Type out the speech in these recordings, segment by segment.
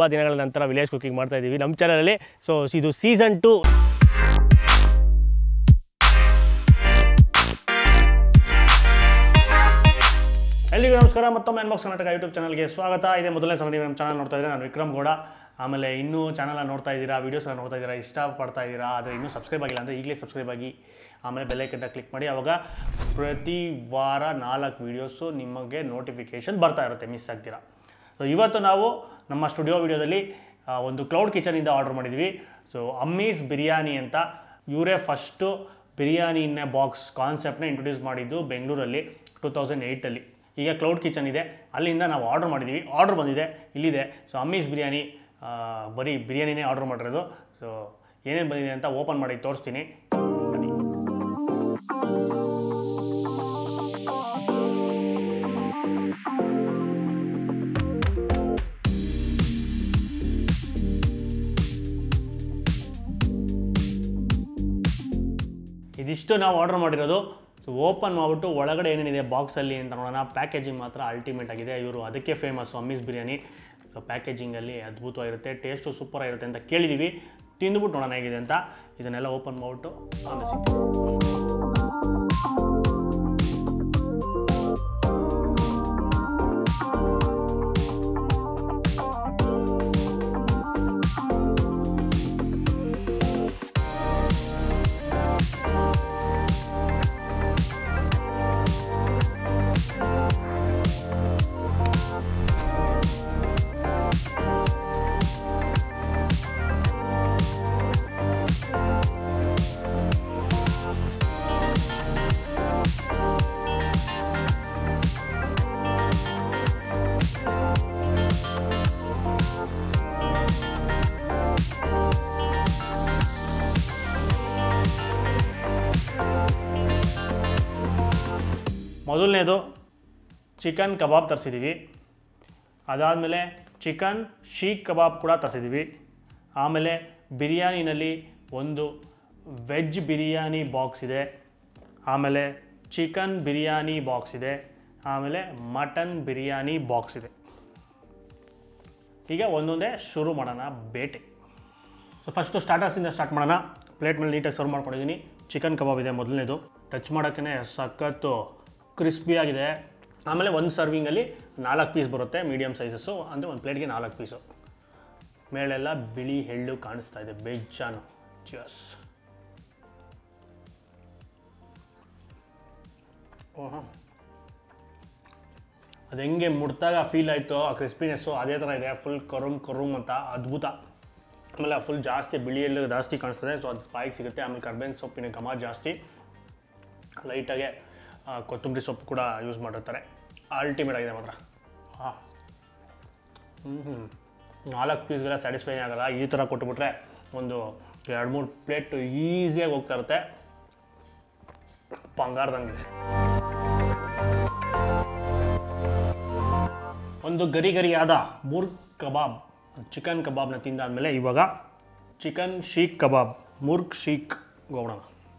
ತುಂಬ ದಿನಗಳ ನಂತರ ವಿಲೇಜ್ ಕುಕಿಂಗ್ ಮಾಡ್ತಾ ಇದ್ದೀವಿ ನಮ್ಮ ಚಾನಲಲ್ಲಿ ಸೊ ಇದು ಸೀಸನ್ ಟು ಎಲ್ಲಿಗೂ ನಮಸ್ಕಾರ ಮತ್ತೊಮ್ಮೆ ಎನ್ಬಾಕ್ಸ್ ಕರ್ನಾಟಕ ಯೂಟ್ಯೂಬ್ ಚಾನಲ್ಗೆ ಸ್ವಾಗತ ಇದೆ ಮೊದಲನೇ ಸಲ ನೀವು ನಮ್ಮ ಚಾನಲ್ ನೋಡ್ತಾ ಇದ್ದೀರಾ ನಾನು ವಿಕ್ರಮ್ ಗೌಡ ಆಮೇಲೆ ಇನ್ನೂ ಚಾನಲ್ ನೋಡ್ತಾ ಇದ್ದೀರಾ ವೀಡಿಯೋಸ್ ನೋಡ್ತಾ ಇದ್ದೀರಾ ಇಷ್ಟಪಡ್ತಾ ಇದ್ದೀರಾ ಆದರೆ ಇನ್ನೂ ಸಬ್ಸ್ಕ್ರೈಬ್ ಆಗಿಲ್ಲ ಅಂದರೆ ಈಗಲೇ ಸಬ್ಸ್ಕ್ರೈಬ್ ಆಗಿ ಆಮೇಲೆ ಬೆಲ್ಲೈಕನ್ನ ಕ್ಲಿಕ್ ಮಾಡಿ ಅವಾಗ ಪ್ರತಿ ವಾರ ನಾಲ್ಕು ವೀಡಿಯೋಸು ನಿಮಗೆ ನೋಟಿಫಿಕೇಷನ್ ಬರ್ತಾ ಇರುತ್ತೆ ಮಿಸ್ ಆಗ್ತೀರಾ ಸೊ ಇವತ್ತು ನಾವು ನಮ್ಮ ಸ್ಟುಡಿಯೋ ವಿಡಿಯೋದಲ್ಲಿ ಆ, ಒಂದು ಕ್ಲೌಡ್ ಕಿಚನಿಂದ ಆರ್ಡರ್ ಮಾಡಿದ್ವಿ ಸೊ ಅಮ್ಮೀಸ್ ಬಿರಿಯಾನಿ ಅಂತ ಇವರೇ ಫಸ್ಟು ಬಿರಿಯಾನಿನ ಬಾಕ್ಸ್ ಕಾನ್ಸೆಪ್ಟ್ನ ಇಂಟ್ರೊಡ್ಯೂಸ್ ಮಾಡಿದ್ದು ಬೆಂಗಳೂರಲ್ಲಿ ಟೂ ತೌಸಂಡ್ ಏಯ್ಟಲ್ಲಿ ಈಗ ಕ್ಲೌಡ್ ಕಿಚನ್ ಇದೆ ಅಲ್ಲಿಂದ ನಾವು ಆರ್ಡರ್ ಮಾಡಿದ್ದೀವಿ ಆರ್ಡರ್ ಬಂದಿದೆ ಇಲ್ಲಿದೆ ಸೊ ಅಮ್ಮೀಸ್ ಬಿರಿಯಾನಿ ಆ, ಬರೀ ಬಿರಿಯಾನಿನೇ ಆರ್ಡರ್ ಮಾಡಿರೋದು ಸೊ ಏನೇನು ಬಂದಿದೆ ಅಂತ ಓಪನ್ ಮಾಡಿ ತೋರಿಸ್ತೀನಿ ಬನ್ನಿ ಇದಿಷ್ಟು ನಾವು ಆರ್ಡರ್ ಮಾಡಿರೋದು ಸೊ ಓಪನ್ ಮಾಡಿಬಿಟ್ಟು ಒಳಗಡೆ ಏನೇನಿದೆ ಬಾಕ್ಸಲ್ಲಿ ಅಂತ ನೋಡೋಣ ಪ್ಯಾಕೇಜಿಂಗ್ ಮಾತ್ರ ಅಲ್ಟಿಮೇಟ್ ಆಗಿದೆ ಇವರು ಅದಕ್ಕೆ ಫೇಮಸ್ ಅಮ್ಮೀಸ್ ಬಿರಿಯಾನಿ ಸೊ ಪ್ಯಾಕೇಜಿಂಗಲ್ಲಿ ಅದ್ಭುತವಾಗಿರುತ್ತೆ ಟೇಸ್ಟು ಸೂಪರ್ ಆಗಿರುತ್ತೆ ಅಂತ ಕೇಳಿದ್ದೀವಿ ತಿಂದುಬಿಟ್ಟು ನೋಡೋಣ ಹೇಗಿದೆ ಅಂತ ಇದನ್ನೆಲ್ಲ ಓಪನ್ ಮಾಡಿಬಿಟ್ಟು ಆಮೇಲೆ ಸಿಗ್ತೀವಿ ಮೊದಲನೇದು ಚಿಕನ್ ಕಬಾಬ್ ತರಿಸಿದ್ದೀವಿ ಅದಾದಮೇಲೆ ಚಿಕನ್ ಶೀಕ್ ಕಬಾಬ್ ಕೂಡ ತರಿಸಿದ್ದೀವಿ ಆಮೇಲೆ ಬಿರಿಯಾನಿನಲ್ಲಿ ಒಂದು ವೆಜ್ ಬಿರಿಯಾನಿ ಬಾಕ್ಸ್ ಇದೆ ಆಮೇಲೆ ಚಿಕನ್ ಬಿರಿಯಾನಿ ಬಾಕ್ಸ್ ಇದೆ ಆಮೇಲೆ ಮಟನ್ ಬಿರಿಯಾನಿ ಬಾಕ್ಸ್ ಇದೆ ಈಗ ಒಂದೊಂದೇ ಶುರು ಮಾಡೋಣ ಬೇಟೆ ಸೊ ಫಸ್ಟು ಸ್ಟಾರ್ಟರ್ಸಿಂದ ಸ್ಟಾರ್ಟ್ ಮಾಡೋಣ ಪ್ಲೇಟ್ ಮೇಲೆ ನೀಟಾಗಿ ಸರ್ವ್ ಮಾಡ್ಕೊಂಡಿದ್ದೀನಿ ಚಿಕನ್ ಕಬಾಬ್ ಇದೆ ಮೊದಲನೇದು ಟಚ್ ಮಾಡೋಕ್ಕೇ ಸಖತ್ತು ಕ್ರಿಸ್ಪಿಯಾಗಿದೆ ಆಮೇಲೆ ಒಂದು ಸರ್ವಿಂಗಲ್ಲಿ ನಾಲ್ಕು ಪೀಸ್ ಬರುತ್ತೆ ಮೀಡಿಯಮ್ ಸೈಜಸ್ಸು ಅಂದರೆ ಒಂದು ಪ್ಲೇಟ್ಗೆ ನಾಲ್ಕು ಪೀಸು ಮೇಲೆಲ್ಲ ಬಿಳಿ ಎಳ್ಳು ಕಾಣಿಸ್ತಾ ಇದೆ ಬೇಜಾನು ಚಸ್ ಓಹೋ ಅದು ಹೆಂಗೆ ಮುಡ್ದಾಗ ಫೀಲ್ ಆಯಿತು ಆ ಕ್ರಿಸ್ಪಿನೆಸ್ಸು ಅದೇ ಥರ ಇದೆ ಫುಲ್ ಕರುಮ್ ಕರುಮ್ ಅಂತ ಅದ್ಭುತ ಆಮೇಲೆ ಫುಲ್ ಜಾಸ್ತಿ ಬಿಳಿ ಎಳ್ಳು ಜಾಸ್ತಿ ಕಾಣಿಸ್ತದೆ ಸೊ ಅದು ಬಾಯಿಗೆ ಸಿಗುತ್ತೆ ಆಮೇಲೆ ಕರ್ಬೇವಿನ ಸೊಪ್ಪಿನ ಘಮ ಜಾಸ್ತಿ ಲೈಟಾಗೆ ಆ, ಕೊತ್ತಂಬರಿ ಸೊಪ್ಪು ಕೂಡ ಯೂಸ್ ಮಾಡಿರ್ತಾರೆ ಅಲ್ಟಿಮೇಟ್ ಆಗಿದೆ ಮಾತ್ರ ಹಾಂ ಹ್ಞೂ ಹ್ಞೂ ನಾಲ್ಕು ಪೀಸ್ಗೆಲ್ಲ ಸ್ಯಾಟಿಸ್ಫೈ ಆಗಲ್ಲ ಈ ಥರ ಕೊಟ್ಬಿಟ್ರೆ ಒಂದು ಎರಡು ಮೂರು ಪ್ಲೇಟ್ ಈಸಿಯಾಗಿ ಹೋಗ್ತಾ ಇರುತ್ತೆ ಬಂಗಾರದಂಗಿದೆ ಒಂದು ಗರಿ ಗರಿಯಾದ ಮುರ್ಗ್ ಕಬಾಬ್ ಚಿಕನ್ ಕಬಾಬ್ನ ತಿಂದಾದ್ಮೇಲೆ ಇವಾಗ ಚಿಕನ್ ಶೀಕ್ ಕಬಾಬ್ ಮುರ್ಗ್ ಶೀಕ್ ಹೋಗೋಣ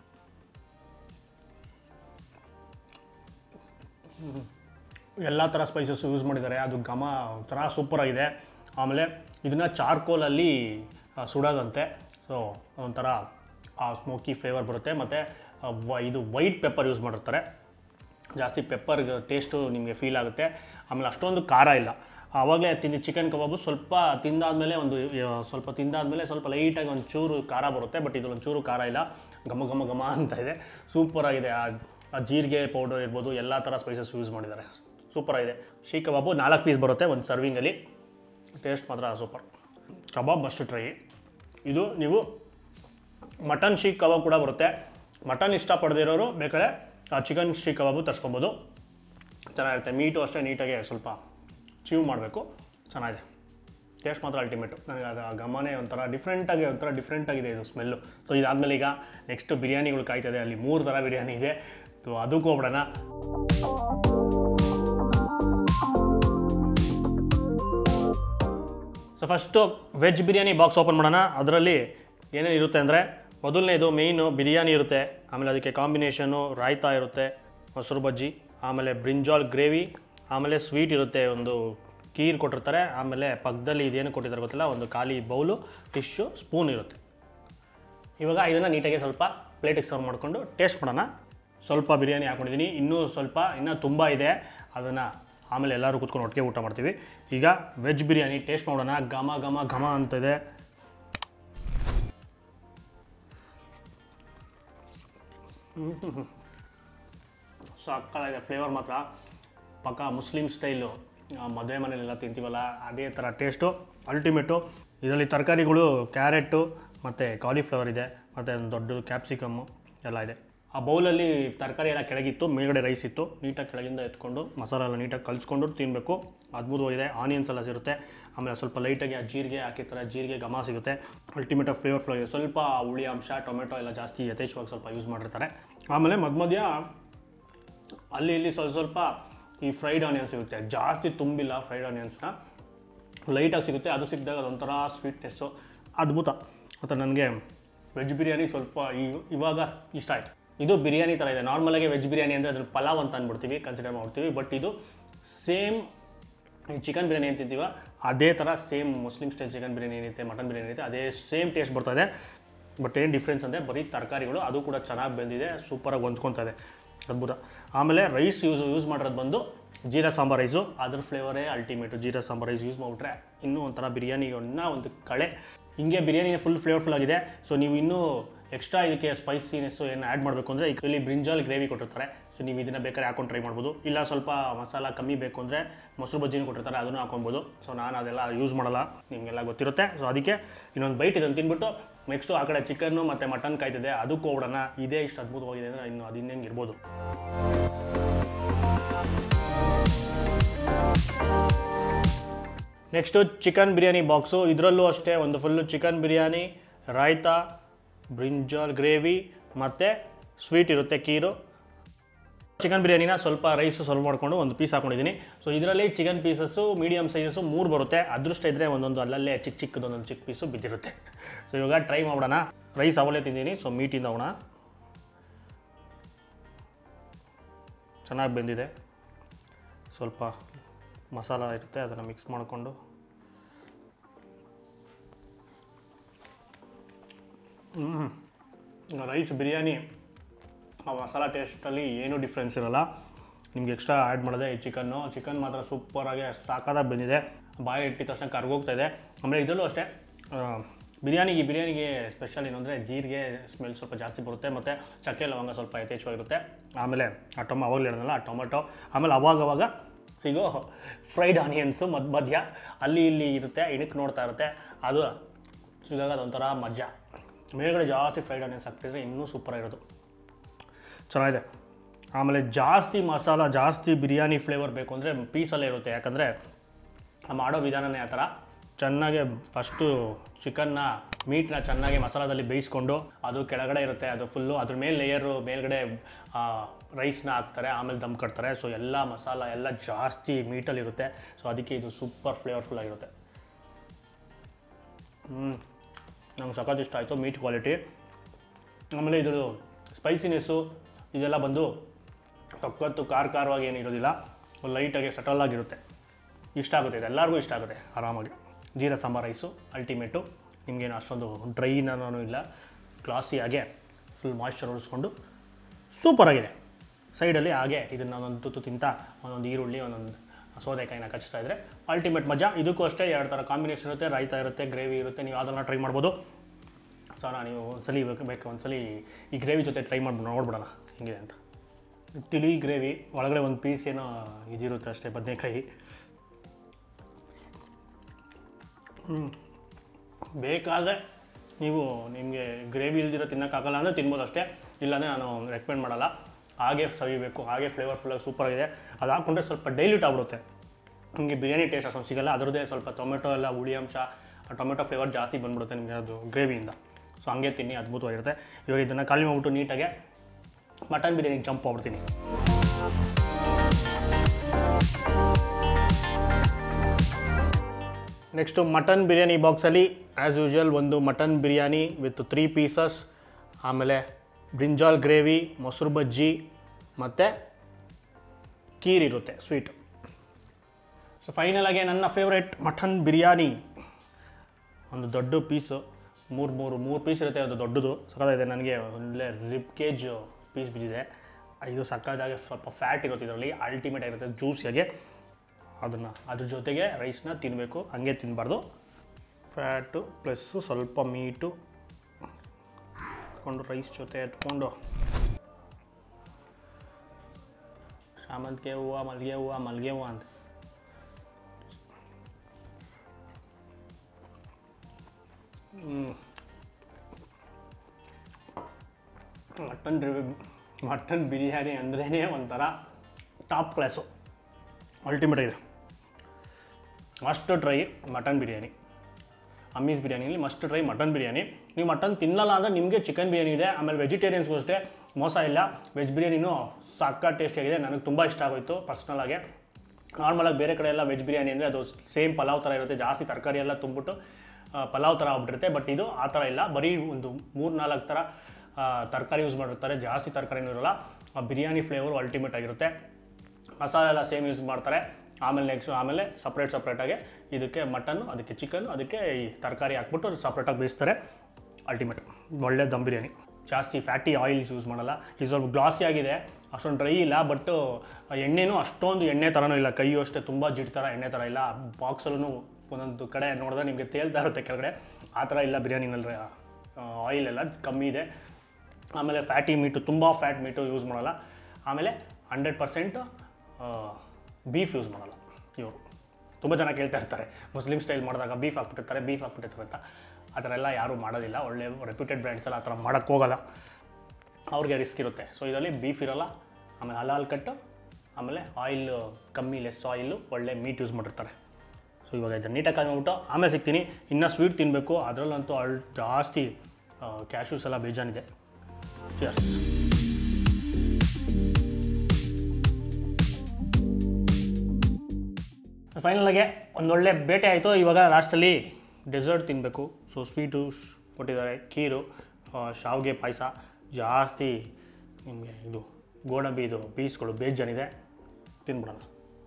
ಎಲ್ಲ ಥರ ಸ್ಪೈಸಸ್ ಯೂಸ್ ಮಾಡಿದ್ದಾರೆ ಅದು ಘಮ ಒಂಥರ ಸೂಪರಾಗಿದೆ ಆಮೇಲೆ ಇದನ್ನು ಚಾರ್ಕೋಲಲ್ಲಿ ಆ, ಸುಡೋದಂತೆ ಸೊ ಒಂಥರ ಆ ಸ್ಮೋಕಿ ಫ್ಲೇವರ್ ಬರುತ್ತೆ ಮತ್ತು ಇದು ವೈಟ್ ಪೆಪ್ಪರ್ ಯೂಸ್ ಮಾಡಿರ್ತಾರೆ ಜಾಸ್ತಿ ಪೆಪ್ಪರ್ ಟೇಸ್ಟು ನಿಮಗೆ ಫೀಲ್ ಆಗುತ್ತೆ ಆಮೇಲೆ ಅಷ್ಟೊಂದು ಖಾರ ಇಲ್ಲ ಆವಾಗಲೇ ತಿಂದು ಚಿಕನ್ ಕಬಾಬು ಸ್ವಲ್ಪ ತಿಂದಾದ್ಮೇಲೆ ಒಂದು ಆ, ಸ್ವಲ್ಪ ತಿಂದಾದ್ಮೇಲೆ ಸ್ವಲ್ಪ ಲೈಟಾಗಿ ಒಂದು ಚೂರು ಖಾರ ಬರುತ್ತೆ ಬಟ್ ಇದು ಒಂದು ಚೂರು ಖಾರ ಇಲ್ಲ ಘಮ ಘಮ ಘಮ ಅಂತ ಇದೆ ಸೂಪರಾಗಿದೆ ಆ ಆ ಜೀರಿಗೆ ಪೌಡರ್ ಇರ್ಬೋದು ಎಲ್ಲ ಥರ ಸ್ಪೈಸಸ್ ಯೂಸ್ ಮಾಡಿದ್ದಾರೆ ಸೂಪರಾಗಿದೆ ಶೀಕ್ ಕಬಾಬು ನಾಲ್ಕು ಪೀಸ್ ಬರುತ್ತೆ ಒಂದು ಸರ್ವಿಂಗಲ್ಲಿ ಟೇಸ್ಟ್ ಮಾತ್ರ ಸೂಪರ್ ಕಬಾಬ್ ಮಸ್ಟ್ ಟ್ರೈ ಇದು ನೀವು ಮಟನ್ ಶೀಕ್ ಕಬಾಬ್ ಕೂಡ ಬರುತ್ತೆ ಮಟನ್ ಇಷ್ಟಪಡದಿರೋರು ಬೇಕಾದ್ರೆ ಚಿಕನ್ ಶೀಕ್ ಕಬಾಬು ತರಿಸ್ಕೊಬೋದು ಚೆನ್ನಾಗಿರುತ್ತೆ ಮೀಟು ಅಷ್ಟೇ ನೀಟಾಗಿ ಸ್ವಲ್ಪ ಚೀವ್ ಮಾಡಬೇಕು ಚೆನ್ನಾಗಿದೆ ಟೇಸ್ಟ್ ಮಾತ್ರ ಅಲ್ಟಿಮೇಟು ನನಗೆ ಅದು ಆ ಘಮನೇ ಒಂಥರ ಡಿಫ್ರೆಂಟಾಗಿ ಒಂಥರ ಡಿಫ್ರೆಂಟಾಗಿದೆ ಇದು ಸ್ಮೆಲ್ಲು ಸೊ ಇದಾದಮೇಲೆ ಈಗ ನೆಕ್ಸ್ಟ್ ಬಿರಿಯಾನಿಗಳು ಕಾಯ್ತದೆ ಅಲ್ಲಿ ಮೂರು ಥರ ಬಿರಿಯಾನಿ ಇದೆ ಸೊ ಅದಕ್ಕೂ ಹೋಗ್ಬಿಡೋಣ so first veg biryani box open ಮಾಡೋಣ ಅದರಲ್ಲಿ ಏನೇನು ಇರುತ್ತೆ ಅಂದರೆ ಮೊದಲನೇದು ಮೇಯ್ನು ಬಿರಿಯಾನಿ ಇರುತ್ತೆ ಆಮೇಲೆ ಅದಕ್ಕೆ ಕಾಂಬಿನೇಷನು ರಾಯ್ತಾ ಇರುತ್ತೆ ಮೊಸರು ಬಜ್ಜಿ ಆಮೇಲೆ ಬ್ರಿಂಜಾಲ್ ಗ್ರೇವಿ ಆಮೇಲೆ ಸ್ವೀಟ್ ಇರುತ್ತೆ ಒಂದು ಕೀರ್ ಕೊಟ್ಟಿರ್ತಾರೆ ಆಮೇಲೆ ಪಕ್ಕದಲ್ಲಿ ಇದೇನು ಕೊಟ್ಟಿದ್ದಾರೆ ಗೊತ್ತಿಲ್ಲ ಒಂದು ಖಾಲಿ ಬೌಲು ಟಿಶ್ಶು ಸ್ಪೂನ್ ಇರುತ್ತೆ ಇವಾಗ ಇದನ್ನು ನೀಟಾಗಿ ಸ್ವಲ್ಪ ಪ್ಲೇಟಿಗೆ ಸರ್ವ್ ಮಾಡಿಕೊಂಡು ಟೇಸ್ಟ್ ಮಾಡೋಣ ಸ್ವಲ್ಪ ಬಿರಿಯಾನಿ ಹಾಕೊಂಡಿದ್ದೀನಿ ಇನ್ನೂ ಸ್ವಲ್ಪ ಇನ್ನೂ ತುಂಬ ಇದೆ ಅದನ್ನು ಆಮೇಲೆ ಎಲ್ಲರೂ ಕೂತ್ಕೊಂಡು ಒಟ್ಟಿಗೆ ಊಟ ಮಾಡ್ತೀವಿ ಈಗ ವೆಜ್ ಬಿರಿಯಾನಿ ಟೇಸ್ಟ್ ಮಾಡೋಣ ಘಮ ಘಮ ಘಮ ಅಂತಿದೆ ಸಕ್ಕತ್ತಾಗಿದೆ ಫ್ಲೇವರ್ ಮಾತ್ರ ಪಕ್ಕ ಮುಸ್ಲಿಂ ಸ್ಟೈಲು ಮದುವೆ ಮನೇಲೆಲ್ಲ ತಿಂತೀವಲ್ಲ ಅದೇ ಥರ ಟೇಸ್ಟು ಅಲ್ಟಿಮೇಟು ಇದರಲ್ಲಿ ತರಕಾರಿಗಳು ಕ್ಯಾರೆಟು ಮತ್ತು ಕಾಲಿಫ್ಲವರ್ ಇದೆ ಮತ್ತು ಒಂದು ದೊಡ್ಡ ಕ್ಯಾಪ್ಸಿಕಮ್ಮು ಎಲ್ಲ ಇದೆ ಆ ಬೌಲಲ್ಲಿ ತರಕಾರಿ ಎಲ್ಲ ಕೆಳಗಿತ್ತು ಮೇಲ್ಗಡೆ ರೈಸ್ ಇತ್ತು ನೀಟಾಗಿ ಕೆಳಗಿಂದ ಎತ್ಕೊಂಡು ಮಸಾಲ ಎಲ್ಲ ನೀಟಾಗಿ ಕಲಿಸ್ಕೊಂಡು ತಿನ್ನಬೇಕು ಅದ್ಭುತವಾಗಿದೆ ಆನಿಯನ್ಸ್ ಎಲ್ಲ ಸಿಗುತ್ತೆ ಆಮೇಲೆ ಸ್ವಲ್ಪ ಲೈಟಾಗಿ ಆ ಜೀರಿಗೆ ಹಾಕಿರ್ತಾರೆ ಜೀರಿಗೆ ಘಮ ಸಿಗುತ್ತೆ ಅಲ್ಟಿಮೇಟಾಗಿ ಫ್ಲೇವರ್ ಫ್ಲೋ ಇದೆ ಸ್ವಲ್ಪ ಹುಳಿ ಅಂಶ ಟೊಮೆಟೊ ಎಲ್ಲ ಜಾಸ್ತಿ ಯಥೇಚ್ಛವಾಗಿ ಸ್ವಲ್ಪ ಯೂಸ್ ಮಾಡಿರ್ತಾರೆ ಆಮೇಲೆ ಮಧ್ಯ ಮಧ್ಯ ಅಲ್ಲಿ ಇಲ್ಲಿ ಸ್ವಲ್ಪ ಸ್ವಲ್ಪ ಈ ಫ್ರೈಡ್ ಆನಿಯನ್ಸ್ ಸಿಗುತ್ತೆ ಜಾಸ್ತಿ ತುಂಬಿಲ್ಲ ಫ್ರೈಡ್ ಆನಿಯನ್ಸ್ನ ಲೈಟಾಗಿ ಸಿಗುತ್ತೆ ಅದು ಸಿಕ್ಕಿದಾಗ ಅದೊಂಥರ ಸ್ವೀಟ್ನೆಸ್ಸು ಅದ್ಭುತ ಮತ್ತು ನನಗೆ ವೆಜ್ ಬಿರಿಯಾನಿ ಸ್ವಲ್ಪ ಈ- ಇವಾಗ ಇಷ್ಟ ಆಯಿತು ಇದು ಬಿರಿಯಾನಿ ಥರ ಇದೆ ನಾರ್ಮಲಾಗಿ ವೆಜ್ ಬಿರಿಯಾನಿ ಅಂದರೆ ಅದ್ರ ಪಲಾವ್ ಅಂತ ಅಂದ್ಬಿಡ್ತೀವಿ ಕನ್ಸಿಡರ್ ಮಾಡ್ತೀವಿ ಬಟ್ ಇದು ಸೇಮ್ ಚಿಕನ್ ಬಿರಿಯಾನಿ ಏನು ತಿಂತೀವ ಅದೇ ಥರ same Muslim style chicken biryani ಏನಿದೆ ಮಟನ್ ಬಿರಿಯಾನಿ ಏನಿದೆ ಅದೇ ಸೇಮ್ ಟೇಸ್ಟ್ ಬರ್ತಾ ಇದೆ ಬಟ್ ಏನು ಡಿಫ್ರೆನ್ಸ್ ಅಂದರೆ ಬರೀ ತರಕಾರಿಗಳು ಅದು ಕೂಡ ಚೆನ್ನಾಗಿ ಬೆಂದಿದೆ ಸೂಪರಾಗಿ ಹೊಂದ್ಕೊತಾ ಇದೆ ಅದ್ಭುತ ಆಮೇಲೆ ರೈಸ್ ಯೂಸ್ ಯೂಸ್ ಮಾಡಿರೋದು ಬಂದು ಜೀರಾ ಸಾಂಬಾರ್ ರೈಸು ಅದ್ರ ಫ್ಲೇವರೇ ultimate jeera samba rice use ಮಾಡಿಬಿಟ್ರೆ ಇನ್ನೂ ಒಂಥರ ಬಿರಿಯಾನಿ ಇನ್ನೂ ಒಂದು ಕಳೆ ಹಿಂಗೆ ಬಿರಿಯಾನಿ ಫುಲ್ ಫ್ಲೇವರ್ಫುಲ್ ಆಗಿದೆ ಸೊ ನೀವು ಇನ್ನೂ ಎಕ್ಸ್ಟ್ರಾ ಇದಕ್ಕೆ ಸ್ಪೈಸಿನೆಸ್ಸು ಏನು ಆ್ಯಡ್ ಮಾಡಬೇಕು ಅಂದರೆ ಇಲ್ಲಿ ಬ್ರಿಂಜಾಲ್ ಗ್ರೇವಿ ಕೊಟ್ಟಿರ್ತಾರೆ ಸೊ ನೀವು ಇದನ್ನು ಬೇಕಾದ್ರೆ ಹಾಕೊಂಡು ಟ್ರೈ ಮಾಡ್ಬೋದು ಇಲ್ಲ ಸ್ವಲ್ಪ ಮಸಾಲ ಕಮ್ಮಿ ಬೇಕು ಅಂದರೆ ಮೊಸರು ಬಜ್ಜಿನೂ ಕೊಟ್ಟಿರ್ತಾರೆ ಅದನ್ನು ಹಾಕೊಬೋದು ಸೊ ನಾನು ಅದೆಲ್ಲ ಯೂಸ್ ಮಾಡಲ್ಲ ನಿಮಗೆಲ್ಲ ಗೊತ್ತಿರುತ್ತೆ ಸೊ ಅದಕ್ಕೆ ಇನ್ನೊಂದು ಬೈಟ್ ಇದನ್ನು ತಿಂದ್ಬಿಟ್ಟು ನೆಕ್ಸ್ಟು ಆ ಕಡೆ ಚಿಕನ್ನು ಮತ್ತು ಮಟನ್ ಕಾಯ್ತಿದೆ ಅದಕ್ಕೂ ಹೋಗೋಣ ಇದೇ ಇಷ್ಟು ಅದ್ಭುತವಾಗಿದೆ ಅಂದರೆ ಇನ್ನು ಅದು ಇನ್ನೇನು ಇರ್ಬೋದು ನೆಕ್ಸ್ಟು ಚಿಕನ್ ಬಿರಿಯಾನಿ ಬಾಕ್ಸು ಇದರಲ್ಲೂ ಅಷ್ಟೇ ಒಂದು full chicken biryani raita brinjal gravy ಮತ್ತು ಸ್ವೀಟ್ ಇರುತ್ತೆ ಕೀರು ಚಿಕನ್ ಬಿರಿಯಾನಿನ ಸ್ವಲ್ಪ ರೈಸು ಸರ್ವ್ ಮಾಡಿಕೊಂಡು ಒಂದು ಪೀಸ್ ಹಾಕೊಂಡಿದ್ದೀನಿ ಸೊ ಇದರಲ್ಲಿ ಚಿಕನ್ ಪೀಸಸ್ಸು ಮೀಡಿಯಮ್ ಸೈಜಸ್ಸು ಮೂರು ಬರುತ್ತೆ ಅದೃಷ್ಟ ಇದ್ದರೆ ಒಂದೊಂದು ಅಲ್ಲಲ್ಲೇ ಚಿಕ್ಕ ಚಿಕ್ಕದು ಒಂದೊಂದು ಚಿಕ್ಕ ಪೀಸು ಬಿದ್ದಿರುತ್ತೆ ಸೊ ಇವಾಗ ಟ್ರೈ ಮಾಡೋಣ ರೈಸ್ ಅವಲೇ ತಿಂದೀನಿ ಸೊ ಮೀಟಿಂದ ಹೋಗೋಣ ಚೆನ್ನಾಗಿ ಬೆಂದಿದೆ ಸ್ವಲ್ಪ ಮಸಾಲ ಇರುತ್ತೆ ಅದನ್ನು ಮಿಕ್ಸ್ ಮಾಡಿಕೊಂಡು ರೈಸ್ ಬಿರಿಯಾನಿ ಆ ಮಸಾಲ ಟೇಸ್ಟಲ್ಲಿ ಏನೂ ಡಿಫ್ರೆನ್ಸ್ ಇರಲ್ಲ ನಿಮ್ಗೆ ಎಕ್ಸ್ಟ್ರಾ ಆ್ಯಡ್ ಮಾಡಿದೆ ಈ ಚಿಕನ್ನು ಚಿಕನ್ ಮಾತ್ರ ಸೂಪರಾಗಿ ಸಾಕಾದಾಗ ಬಂದಿದೆ ಬಾಯಿ ಇಟ್ಟಿದ ತಕ್ಷಣ ಕರ್ಗೋಗ್ತಾ ಇದೆ ಆಮೇಲೆ ಇದರಲ್ಲೂ ಅಷ್ಟೇ ಆ, ಬಿರಿಯಾನಿಗೆ ಬಿರಿಯಾನಿಗೆ ಸ್ಪೆಷಲ್ ಏನು ಅಂದರೆ ಜೀರಿಗೆ ಸ್ಮೆಲ್ ಸ್ವಲ್ಪ ಜಾಸ್ತಿ ಬರುತ್ತೆ ಮತ್ತು ಚಕ್ಕೆ ಲವಂಗ ಸ್ವಲ್ಪ ಯಥೇಚ್ಛವಾಗಿರುತ್ತೆ ಆಮೇಲೆ ಆ ಟೊಮ ಅವಾಗಲೇ ಹೇಳಿದ್ನಲ್ಲ ಆ ಟೊಮೆಟೊ ಆಮೇಲೆ ಅವಾಗವಾಗ ಸಿಗೋ ಫ್ರೈಡ್ ಆನಿಯನ್ಸು ಮಧ್ಯ ಮಧ್ಯ ಅಲ್ಲಿ ಇಲ್ಲಿ ಇರುತ್ತೆ ಇಣಕ್ಕೆ ನೋಡ್ತಾ ಇರುತ್ತೆ ಅದು ಸಿಗಾಗ ಅದೊಂಥರ ಮಜಾ ಮೇಲ್ಗಡೆ ಜಾಸ್ತಿ ಫ್ರೈಡ್ ಆನಿಯನ್ಸ್ ಹಾಕ್ತಿದ್ರೆ ಇನ್ನೂ ಸೂಪರಾಗಿರೋದು ಚೆನ್ನಾಗಿದೆ ಆಮೇಲೆ ಜಾಸ್ತಿ ಮಸಾಲ ಜಾಸ್ತಿ ಬಿರಿಯಾನಿ ಫ್ಲೇವರ್ ಬೇಕು ಅಂದರೆ ಪೀಸಲ್ಲೇ ಇರುತ್ತೆ ಯಾಕಂದರೆ ಮಾಡೋ ವಿಧಾನನೇ ಆ ಥರ ಚೆನ್ನಾಗೆ ಫಸ್ಟು ಚಿಕನ್ನ ಮೀಟ್ನ ಚೆನ್ನಾಗಿ ಮಸಾಲದಲ್ಲಿ ಬೇಯಿಸ್ಕೊಂಡು ಅದು ಕೆಳಗಡೆ ಇರುತ್ತೆ ಅದು ಫುಲ್ಲು ಅದ್ರ ಮೇಲೆ ಲೇಯರು ಮೇಲ್ಗಡೆ ರೈಸ್ನ ಹಾಕ್ತಾರೆ ಆಮೇಲೆ ದಮ್ ಕಟ್ತಾರೆ ಸೊ ಎಲ್ಲ ಮಸಾಲ ಎಲ್ಲ ಜಾಸ್ತಿ ಮೀಟಲ್ಲಿ ಇರುತ್ತೆ ಸೊ ಅದಕ್ಕೆ ಇದು ಸೂಪರ್ ಫ್ಲೇವರ್ಫುಲ್ ಆಗಿರುತ್ತೆ ಹ್ಞೂ ನಂಗೆ ಸಖತ್ ಇಷ್ಟ ಆಯಿತು ಮೀಟ್ ಕ್ವಾಲಿಟಿ ಆಮೇಲೆ ಇದು ಸ್ಪೈಸಿನೆಸ್ಸು ಇದೆಲ್ಲ ಬಂದು ಸಖತ್ತು ಖಾರ ಖಾರವಾಗಿ ಏನು ಇರೋದಿಲ್ಲ ಲೈಟಾಗಿ ಸಟಲ್ ಆಗಿರುತ್ತೆ ಇಷ್ಟ ಆಗುತ್ತೆ ಇದು ಎಲ್ಲರಿಗೂ ಇಷ್ಟ ಆಗುತ್ತೆ ಆರಾಮಾಗಿ ಜೀರಾ ಸಾಂಬಾರ್ ರೈಸು ಅಲ್ಟಿಮೇಟು ನಿಮಗೇನು ಅಷ್ಟೊಂದು ಡ್ರೈನೂ ಇಲ್ಲ ಕ್ಲಾಸಿಯಾಗೆ ಫುಲ್ ಮಾಯ್ಶ್ಚರ್ ಉಳಿಸ್ಕೊಂಡು ಸೂಪರಾಗಿದೆ ಸೈಡಲ್ಲಿ ಹಾಗೆ ಇದನ್ನು ಒಂದೊಂದು ತುತ್ತು ತಿಂತ ಒಂದೊಂದು ಈರುಳ್ಳಿ ಒಂದೊಂದು ಸೌದೆಕಾಯಿನ ಕಚ್ತಾ ಇದ್ದರೆ ಅಲ್ಟಿಮೇಟ್ ಮಜಾ ಇದಕ್ಕೂ ಅಷ್ಟೇ ಎರಡು ಥರ ಕಾಂಬಿನೇಷನ್ ಇರುತ್ತೆ ರಾಯ್ತಾ ಇರುತ್ತೆ ಗ್ರೇವಿ ಇರುತ್ತೆ ನೀವು ಅದನ್ನು ಟ್ರೈ ಮಾಡ್ಬೋದು ಸೊ ನಾನು ನೀವು ಒಂದ್ಸಲಿ ಬೇಕು ಬೇಕು ಒಂದ್ಸಲಿ ಈ ಗ್ರೇವಿ ಜೊತೆ ಟ್ರೈ ಮಾಡ್ಬಿಟ್ಟು ನೋಡ್ಬಿಡೋಣ ಹೆಂಗಿದೆ ಅಂತ ತಿಳಿ ಗ್ರೇವಿ ಒಳಗಡೆ ಒಂದು ಪೀಸ್ ಏನೋ ಇದಿರುತ್ತೆ ಅಷ್ಟೇ ಬದನೆಕಾಯಿ ಹ್ಞೂ ಬೇಕಾದರೆ ನೀವು ನಿಮಗೆ ಗ್ರೇವಿ ಇಲ್ದಿರೋ ತಿನ್ನೋಕ್ಕಾಗಲ್ಲ ಅಂದರೆ ತಿನ್ಬೋದು ಅಷ್ಟೇ ಇಲ್ಲಾಂದರೆ ನಾನು ರೆಕಮೆಂಡ್ ಮಾಡಲ್ಲ ಹಾಗೆ ಸವಿಬೇಕು ಹಾಗೆ ಫ್ಲೇವರ್ಫುಲ್ಲಾಗಿ ಸೂಪರಾಗಿದೆ ಅದು ಹಾಕ್ಕೊಂಡ್ರೆ ಸ್ವಲ್ಪ ಡೈಲ್ಯೂಟ್ ಆಗ್ಬಿಡುತ್ತೆ ನಿಮಗೆ ಬಿರಿಯಾನಿ ಟೇಸ್ಟ್ ಅಷ್ಟೊಂದು ಸಿಗಲ್ಲ ಅದರದ್ದೇ ಸ್ವಲ್ಪ ಟೊಮೆಟೊ ಎಲ್ಲ ಹುಳಿ ಅಂಶ ಆ ಟೊಮೆಟೊ ಫ್ಲೇವರ್ ಜಾಸ್ತಿ ಬಂದ್ಬಿಡುತ್ತೆ ನಿಮಗೆ ಅದು ಗ್ರೇವಿಯಿಂದ ಸೊ ಹಂಗೆ ತಿನ್ನಿ ಅದ್ಭುತವಾಗಿರುತ್ತೆ ಇವಾಗ ಇದನ್ನು ಖಾಲಿ ಮಾಡ್ಬಿಟ್ಟು ನೀಟಾಗೆ ಮಟನ್ ಬಿರಿಯಾನಿಗೆ ಜಂಪ್ ಮಾಡ್ಬಿಡ್ತೀನಿ ನೆಕ್ಸ್ಟು ಮಟನ್ ಬಿರಿಯಾನಿ ಬಾಕ್ಸಲ್ಲಿ ಆ್ಯಸ್ ಯೂಶುವಲ್ ಒಂದು mutton biryani with three pieces ಆಮೇಲೆ ಬ್ರಿಂಜಾಲ್ ಗ್ರೇವಿ ಮೊಸರು ಬಜ್ಜಿ ಮತ್ತು ಕೀರ್ ಇರುತ್ತೆ ಸ್ವೀಟ್ ಸೊ ಫೈನಲಾಗಿ ನನ್ನ ಫೇವ್ರೆಟ್ ಮಟನ್ ಬಿರಿಯಾನಿ ಒಂದು ದೊಡ್ಡ ಪೀಸು ಮೂರು ಮೂರು ಮೂರು ಪೀಸ್ ಇರುತ್ತೆ ಅದು ದೊಡ್ಡದು ಸಕ್ಕತ್ತಾಗಿದೆ ನನಗೆ ಒಳ್ಳೆ ರಿಪ್ ಕೇಜ್ ಪೀಸ್ ಬಿದ್ದಿದೆ ಇದು ಸಕ್ಕತ್ತಾಗಿ ಸ್ವಲ್ಪ ಫ್ಯಾಟ್ ಇರುತ್ತೆ ಇದರಲ್ಲಿ ಅಲ್ಟಿಮೇಟ್ ಆಗಿರುತ್ತೆ ಜ್ಯೂಸಿಯಾಗಿ ಅದನ್ನು ಅದ್ರ ಜೊತೆಗೆ ರೈಸ್ನ ತಿನ್ನಬೇಕು ಹಂಗೆ ತಿನ್ನಬಾರ್ದು ಫ್ಯಾಟು ಪ್ಲಸ್ಸು ಸ್ವಲ್ಪ ಮೀಟು ಇಟ್ಕೊಂಡು ರೈಸ್ ಜೊತೆ ಇಟ್ಕೊಂಡು ಶಾಮಂತಿಗೆ ಹೂವು ಮಲ್ಲಿಗೆ ಹೂವು ಮಲ್ಲಿಗೆ ಹೂವು ಅಂತ ಮಟನ್ ಮಟನ್ ಬಿರಿಯಾನಿ ಅಂದ್ರೇ ಒಂಥರ ಟಾಪ್ ಕ್ಲಾಸು ಅಲ್ಟಿಮೇಟ್ ಇದೆ must try mutton biryani Ammi's ಬಿರಿಯಾನಿಲಿ ಮಸ್ಟ್ ಟ್ರೈ ಮಟನ್ ಬಿರಿಯಾನಿ ನೀವು ಮಟನ್ ತಿನ್ನಲ್ಲ ಅಂದರೆ ನಿಮಗೆ ಚಿಕನ್ ಬಿರಿಯಾನಿ ಇದೆ ಆಮೇಲೆ ವೆಜಿಟೇರಿಯನ್ಸ್ಗೂ ಅಷ್ಟೇ ಮೋಸ ಇಲ್ಲ ವೆಜ್ ಬಿರಿಯಾನಿನೂ ಸಕ್ಕ ಟೇಸ್ಟಿಯಾಗಿದೆ ನನಗೆ ತುಂಬ ಇಷ್ಟ ಆಗೋಯ್ತು ಪರ್ಸ್ನಲಾಗೆ ನಾರ್ಮಲಾಗಿ ಬೇರೆ ಕಡೆ ಎಲ್ಲ ವೆಜ್ ಬಿರಿಯಾನಿ ಅಂದರೆ ಅದು ಸೇಮ್ ಪಲಾವ್ ಥರ ಇರುತ್ತೆ ಜಾಸ್ತಿ ತರಕಾರಿ ಎಲ್ಲ ತುಂಬಿಟ್ಟು ಆ, ಪಲಾವ್ ಥರ ಆಗ್ಬಿಟ್ಟಿರುತ್ತೆ ಬಟ್ ಇದು ಆ ಥರ ಇಲ್ಲ ಬರೀ ಒಂದು ಮೂರು ನಾಲ್ಕು ಥರ ತರಕಾರಿ ಯೂಸ್ ಮಾಡಿರ್ತಾರೆ ಜಾಸ್ತಿ ತರಕಾರಿನೂ ಇರೋಲ್ಲ ಆ ಬಿರಿಯಾನಿ ಫ್ಲೇವರು ಅಲ್ಟಿಮೇಟ್ ಆಗಿರುತ್ತೆ ಮಸಾಲೆ ಎಲ್ಲ ಸೇಮ್ ಯೂಸ್ ಮಾಡ್ತಾರೆ ಆಮೇಲೆ ನೆಕ್ಸ್ಟ್ ಆಮೇಲೆ ಸಪ್ರೇಟ್ ಸಪ್ರೇಟಾಗಿ ಇದಕ್ಕೆ ಮಟನ್ನು ಅದಕ್ಕೆ ಚಿಕನ್ ಅದಕ್ಕೆ ಈ ತರಕಾರಿ ಹಾಕ್ಬಿಟ್ಟು ಸಪ್ರೇಟಾಗಿ ಬೇಯಿಸ್ತಾರೆ ಅಲ್ಟಿಮೇಟ್ ಒಳ್ಳೆ ದಮ್ ಬಿರಿಯಾನಿ ಜಾಸ್ತಿ ಫ್ಯಾಟಿ ಆಯಿಲ್ಸ್ ಯೂಸ್ ಮಾಡಲ್ಲ ಇದು ಸ್ವಲ್ಪ ಗ್ಲಾಸಿ ಆಗಿದೆ ಅಷ್ಟೊಂದು ಡ್ರೈ ಇಲ್ಲ ಬಟ್ ಎಣ್ಣೆನೂ ಅಷ್ಟೊಂದು ಎಣ್ಣೆ ಥರನೂ ಇಲ್ಲ ಕೈಯು ಅಷ್ಟೇ ತುಂಬ ಜಿಡ್ ಥರ ಎಣ್ಣೆ ಥರ ಇಲ್ಲ ಬಾಕ್ಸಲ್ಲೂ ಒಂದೊಂದು ಕಡೆ ನೋಡಿದ್ರೆ ನಿಮಗೆ ತೇಲ್ತಾ ಇರುತ್ತೆ ಕೆಳಗಡೆ ಆ ಥರ ಇಲ್ಲ ಬಿರಿಯಾನಿನಲ್ಲಿ ಆಯಿಲ್ ಎಲ್ಲ ಕಮ್ಮಿ ಇದೆ ಆಮೇಲೆ ಫ್ಯಾಟಿ ಮೀಟು ತುಂಬ ಫ್ಯಾಟ್ ಮೀಟು ಯೂಸ್ ಮಾಡಲ್ಲ ಆಮೇಲೆ ಹಂಡ್ರೆಡ್ ಪರ್ಸೆಂಟ್ ಬೀಫ್ ಯೂಸ್ ಮಾಡಲ್ಲ ಇವರು ತುಂಬ ಜನ ಕೇಳ್ತಾ ಇರ್ತಾರೆ ಮುಸ್ಲಿಂ ಸ್ಟೈಲ್ ಮಾಡಿದಾಗ ಬೀಫ್ ಹಾಕ್ಬಿಟ್ಟಿರ್ತಾರೆ ಬೀಫ್ ಹಾಕ್ಬಿಟ್ಟಿರ್ತಾರೆ ಅಂತ ಆ ಥರ ಎಲ್ಲ ಯಾರೂ ಮಾಡೋದಿಲ್ಲ ಒಳ್ಳೆ ರೆಪ್ಯೂಟೆಡ್ ಬ್ರ್ಯಾಂಡ್ಸ್ ಎಲ್ಲ ಆ ಥರ ಮಾಡೋಕ್ಕೆ ಹೋಗಲ್ಲ ಅವ್ರಿಗೆ ರಿಸ್ಕ್ ಇರುತ್ತೆ ಸೊ ಇದರಲ್ಲಿ ಬೀಫ್ ಇರೋಲ್ಲ ಆಮೇಲೆ ಹಲಾಲ್ ಕಟ್ಟು ಆಮೇಲೆ ಆಯಿಲ್ ಕಮ್ಮಿ ಲೆಸ್ ಆಯಿಲು ಒಳ್ಳೆ ಮೀಟ್ ಯೂಸ್ ಮಾಡಿರ್ತಾರೆ ಸೊ ಇವಾಗ ಇದನ್ನು ನೀಟಾಗಿ ಕಾಯ್ಬಿಟ್ಟು ಆಮೇಲೆ ಸಿಗ್ತೀನಿ ಇನ್ನೂ ಸ್ವೀಟ್ ತಿನ್ನಬೇಕು ಅದರಲ್ಲಂತೂ ಅಲ್ ಜಾಸ್ತಿ ಕ್ಯಾಶ್ಯೂಸ್ ಎಲ್ಲ ಬೇಜಾನಿದೆ Cheers. ಫೈನಲಾಗೆ ಒಂದೊಳ್ಳೆ ಬೇಟೆ ಆಯಿತು ಇವಾಗ ಲಾಸ್ಟಲ್ಲಿ ಡೆಸರ್ಟ್ ತಿನ್ನಬೇಕು ಸೊ ಸ್ವೀಟು ಕೊಟ್ಟಿದ್ದಾರೆ ಖೀರು ಆ, ಶಾವಿಗೆ ಪಾಯಸ ಜಾಸ್ತಿ ನಿಮಗೆ ಇದು ಗೋಡಂಬಿ ಇದು ಪೀಸ್ಗಳು ಬೇಜಾನಿದೆ ತಿನ್ಬಿಡೋಣ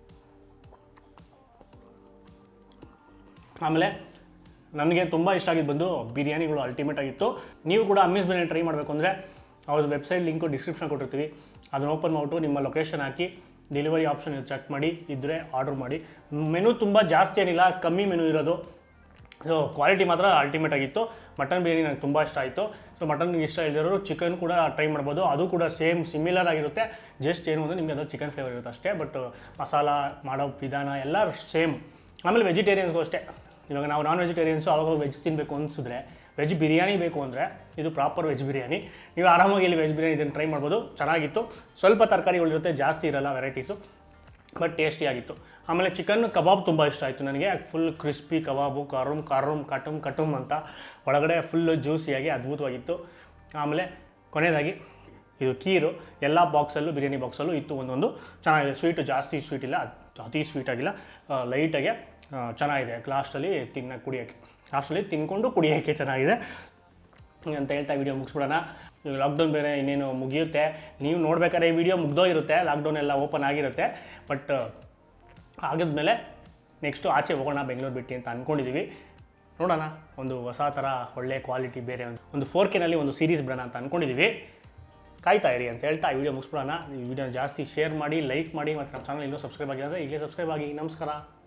ಆಮೇಲೆ ನನಗೆ ತುಂಬ ಇಷ್ಟ ಆಗಿದ್ದು ಬಂದು ಬಿರಿಯಾನಿಗಳು ಅಲ್ಟಿಮೇಟ್ ಆಗಿತ್ತು ನೀವು ಕೂಡ ಅಮ್ಮೀಸ್ ಬಿರಿಯಾನಿ ಟ್ರೈ ಮಾಡಬೇಕು ಅಂದರೆ ಅವ್ರ ವೆಬ್ಸೈಟ್ ಲಿಂಕು ಡಿಸ್ಕ್ರಿಪ್ಷನ್ ಕೊಟ್ಟಿರ್ತೀವಿ ಅದನ್ನ ಓಪನ್ ಮಾಡಿಬಿಟ್ಟು ನಿಮ್ಮ ಲೊಕೇಶನ್ ಹಾಕಿ ಡೆಲಿವರಿ ಆಪ್ಷನ್ ಚೆಕ್ ಮಾಡಿ ಇದ್ದರೆ ಆರ್ಡರ್ ಮಾಡಿ ಮೆನು ತುಂಬ ಜಾಸ್ತಿ ಏನಿಲ್ಲ ಕಮ್ಮಿ ಮೆನು ಇರೋದು ಸೊ ಕ್ವಾಲಿಟಿ ಮಾತ್ರ ಅಲ್ಟಿಮೇಟ್ ಆಗಿತ್ತು ಮಟನ್ ಬಿರಿಯಾನಿ ನನಗೆ ತುಂಬ ಇಷ್ಟ ಆಯಿತು ಸೊ ಮಟನ್ ಇಷ್ಟ ಇಲ್ದಿರೋರು ಚಿಕನ್ ಕೂಡ ಟ್ರೈ ಮಾಡ್ಬೋದು ಅದು ಕೂಡ ಸೇಮ್ ಸಿಮಿಲರ್ ಆಗಿರುತ್ತೆ ಜಸ್ಟ್ ಏನು ಅಂದರೆ ನಿಮಗೆ ಅದು ಚಿಕನ್ ಫ್ಲೇವರ್ ಇರುತ್ತೆ ಅಷ್ಟೇ ಬಟ್ ಮಸಾಲ ಮಾಡೋ ವಿಧಾನ ಎಲ್ಲ ಸೇಮ್ ಆಮೇಲೆ ವೆಜಿಟೇರಿಯನ್ಸ್ಗೂ ಅಷ್ಟೇ ಇವಾಗ ನಾವು ನಾನ್ ವೆಜಿಟೇರಿಯನ್ಸು ಅವಾಗ ವೆಜ್ ತಿನ್ನಬೇಕು ಅನಿಸಿದ್ರೆ ವೆಜ್ ಬಿರಿಯಾನಿ ಬೇಕು ಅಂದರೆ ಇದು ಪ್ರಾಪರ್ ವೆಜ್ ಬಿರಿಯಾನಿ ನೀವು ಆರಾಮಾಗಿ ಇಲ್ಲಿ ವೆಜ್ ಬಿರಿಯಾನಿ ಇದನ್ನು ಟ್ರೈ ಮಾಡ್ಬೋದು ಚೆನ್ನಾಗಿತ್ತು ಸ್ವಲ್ಪ ತರಕಾರಿಗಳ ಜೊತೆ ಜಾಸ್ತಿ ಇರಲ್ಲ ವೆರೈಟೀಸು ಬಟ್ ಟೇಸ್ಟಿ ಆಗಿತ್ತು ಆಮೇಲೆ ಚಿಕನ್ ಕಬಾಬ್ ತುಂಬ ಇಷ್ಟ ಆಯಿತು ನನಗೆ ಫುಲ್ ಕ್ರಿಸ್ಪಿ ಕಬಾಬು ಕರುಮ್ ಕರುಮ್ ಕಟುಮ್ ಕಟುಮ್ ಅಂತ ಒಳಗಡೆ ಫುಲ್ಲು ಜ್ಯೂಸಿಯಾಗಿ ಅದ್ಭುತವಾಗಿತ್ತು ಆಮೇಲೆ ಕೊನೆಯದಾಗಿ ಇದು ಕೀರು ಎಲ್ಲ ಬಾಕ್ಸಲ್ಲೂ ಬಿರಿಯಾನಿ ಬಾಕ್ಸಲ್ಲೂ ಇತ್ತು ಒಂದೊಂದು ಚೆನ್ನಾಗಿದೆ ಸ್ವೀಟು ಜಾಸ್ತಿ ಸ್ವೀಟ್ ಇಲ್ಲ ಅತ್- ಅತಿ ಸ್ವೀಟ್ ಆಗಿಲ್ಲ ಲೈಟಾಗೆ ಚೆನ್ನಾಗಿದೆ ಲಾಸ್ಟಲ್ಲಿ ತಿನ್ನ ಕುಡಿಯೋಕ್ಕೆ ಲಾಸ್ಟಲ್ಲಿ ತಿನ್ಕೊಂಡು ಕುಡಿಯೋಕ್ಕೆ ಚೆನ್ನಾಗಿದೆ ಅಂತ ಹೇಳ್ತಾ ವಿಡಿಯೋ ಮುಗಿಸ್ಬಿಡೋಣ ಈಗ ಲಾಕ್ಡೌನ್ ಬೇರೆ ಇನ್ನೇನು ಮುಗಿಯುತ್ತೆ ನೀವು ನೋಡ್ಬೇಕಾದ್ರೆ ಈ ವಿಡಿಯೋ ಮುಗ್ದೋ ಇರುತ್ತೆ ಲಾಕ್ಡೌನ್ ಎಲ್ಲ ಓಪನ್ ಆಗಿರುತ್ತೆ ಬಟ್ ಆಗಿದ್ಮೇಲೆ ನೆಕ್ಸ್ಟು ಆಚೆ ಹೋಗೋಣ ಬೆಂಗಳೂರು ಬಿಟ್ಟು ಅಂತ ಅಂದ್ಕೊಂಡಿದ್ದೀವಿ ನೋಡೋಣ ಒಂದು ಹೊಸ ಥರ ಒಳ್ಳೆ ಕ್ವಾಲಿಟಿ ಬೇರೆ ಒಂದು ಒಂದು ಫೋರ್ ಕೆನಲ್ಲಿ ಒಂದು ಸೀರೀಸ್ ಬಿಡೋಣ ಅಂತ ಅಂದ್ಕೊಂಡಿದ್ದೀವಿ ಕಾಯ್ತಾ ಇರಿ ಅಂತ ಹೇಳ್ತಾ ಈ ವಿಡಿಯೋ ಮುಗಿಸ್ಬಿಡೋಣ ಈ ವಿಡಿಯೋ ಜಾಸ್ತಿ ಶೇರ್ ಮಾಡಿ ಲೈಕ್ ಮಾಡಿ ಮತ್ತು ನಮ್ಮ ಚಾನಲ್ ಇನ್ನೂ ಸಬ್ಸ್ಕ್ರೈಬ್ ಆಗಿಲ್ಲ ಅಂದರೆ ಈಗಲೇ ಸಬ್ಸ್ಕ್ರೈಬ್ ಆಗಿ ನಮಸ್ಕಾರ